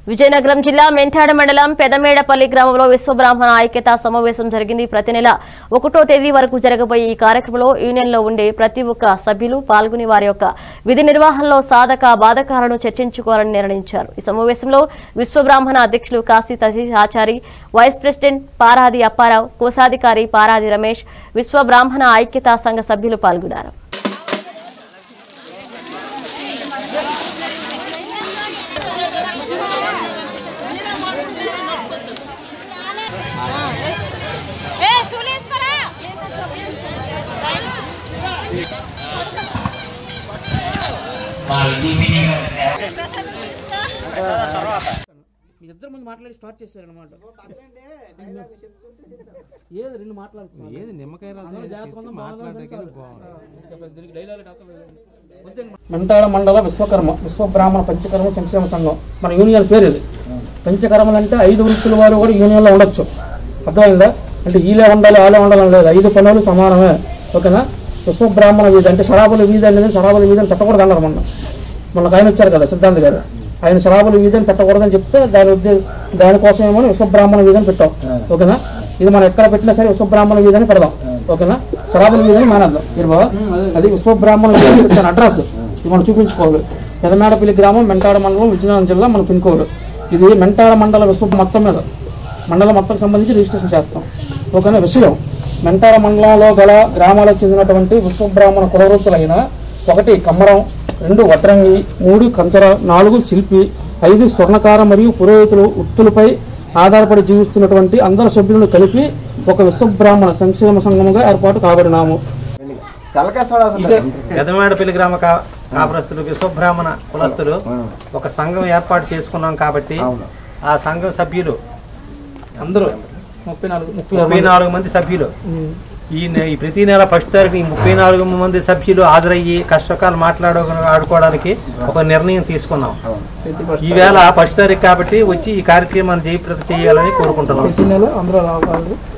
విజయనగరం జిల్లా మెంటాడ మండలం పెదమేడపల్లి గ్రామంలో విశ్వబ్రాహ్మణ ఐక్యతా సమావేశం జరిగింది ప్రతి నెల ఒకటో తేదీ వరకు జరగబోయే ఈ కార్యక్రమంలో యూనియన్లో ఉండే ప్రతి ఒక్క సభ్యులు పాల్గొని వారి యొక్క విధి నిర్వహణలో సాధక బాధకాలను చర్చించుకోవాలని నిర్ణయించారు ఈ సమావేశంలో విశ్వబ్రాహ్మణ అధ్యక్షులు కాశీ తజీష్ ఆచారి వైస్ ప్రెసిడెంట్ పారాది అప్పారావు కోశాధికారి పారాది రమేష్ విశ్వబ్రాహ్మణ ఐక్యతా సంఘ సభ్యులు పాల్గొన్నారు ఏ చూలేసుకోరా మీ ఇద్దరు ముందు మాట్లాడి స్టార్ట్ చేశారనమాట ఏది రెండు మాట్లాడుతున్నారు ఏది నిమ్మకాయ అందరూ జాగ్రత్తగా ఉందాం, మాట్లాడడానికి మెంటాడ మండల విశ్వకర్మ విశ్వబ్రాహ్మణ పంచకర్మ సంక్షేమ సంఘం మన యూనియన్ పేరు ఇది పంచకర్మలు అంటే ఐదు వృత్తుల వారు కూడా యూనియన్లో ఉండొచ్చు అర్థమైందా అంటే ఈలే ఉండాలి ఆలే ఉండాలని లేదు ఐదు పనులు సమానమే ఓకేనా విశ్వబ్రాహ్మణ వీధి అంటే శరాబుల వీధి అనేది శరాబుల వీధి అని పెట్టకూడదు అన్నారు మొన్న మొన్న ఆయన వచ్చారు కదా సిద్ధాంత్ గారు ఆయన శరాబుల వీధి అని పెట్టకూడదని చెప్తే దాని ఉద్దే దానికోసం ఏమో విశ్వబ్రాహ్మణ వీధి అని పెట్టాం ఓకేనా ఇది మనం ఎక్కడ పెట్టినా సరే విశ్వబ్రాహ్మణ వీధి అని పెడదాం ఓకేనా శరాబుల వీధి అని మానేద్దాం మీరు బావా అది విశ్వబ్రాహ్మణ వీధి అని పెట్టాను అడ్రస్ ఇది మనం చూపించుకోవాలి పెదమేడపల్లి గ్రామం మెంటాడ మండలం విజయనగరం జిల్లా మనం పిన్కోడ్ ఇది మెంటాడ మండల విశ్వ మొత్తం మీద మండలం మొత్తం సంబంధించి రిజిస్ట్రేషన్ చేస్తాం ఓకేనా విషయం మెంటాడ మండలంలో గల గ్రామాలకు చెందినటువంటి విశ్వబ్రాహ్మణ కులవృత్తులైన ఒకటి కమ్మరం రెండు వడ్రంగి మూడు కంచర నాలుగు శిల్పి ఐదు స్వర్ణకార మరియు పురోహితులు వృత్తులపై ఆధారపడి జీవిస్తున్నటువంటి అందరు సభ్యులను కలిపి ఒక విశ్వబ్రాహ్మణ సంక్షేమ సంఘముగా ఏర్పాటు కాబడినాము పెదమేడపల్లి గ్రామ కా- కాపురస్తులు విశ్వబ్రాహ్మణ కులస్తులు ఒక సంఘం ఏర్పాటు చేసుకున్నాం కాబట్టి ఆ సంఘం సభ్యులు అందరూ ముప్పై నాలుగు ముప్పై ఆరు ముప్పై మంది. నాలుగు మంది సభ్యులు ఉమ్. ఈ నె- ఈ ప్రతి నెల ఫస్ట్ తారీఖు ఈ ముప్పై నాలుగు మంది సభ్యులు హాజరయ్యి కష్టకాలు మాట్లాడ ఆడుకోవడానికి ఒక నిర్ణయం తీసుకున్నాం ఈవేళ ఫస్ట్ తారీఖు కాబట్టి వచ్చి ఈ కార్యక్రమాన్ని జయప్రద చేయాలని కోరుకుంటున్నాం ప్రతి నెల అందరూ రావాలి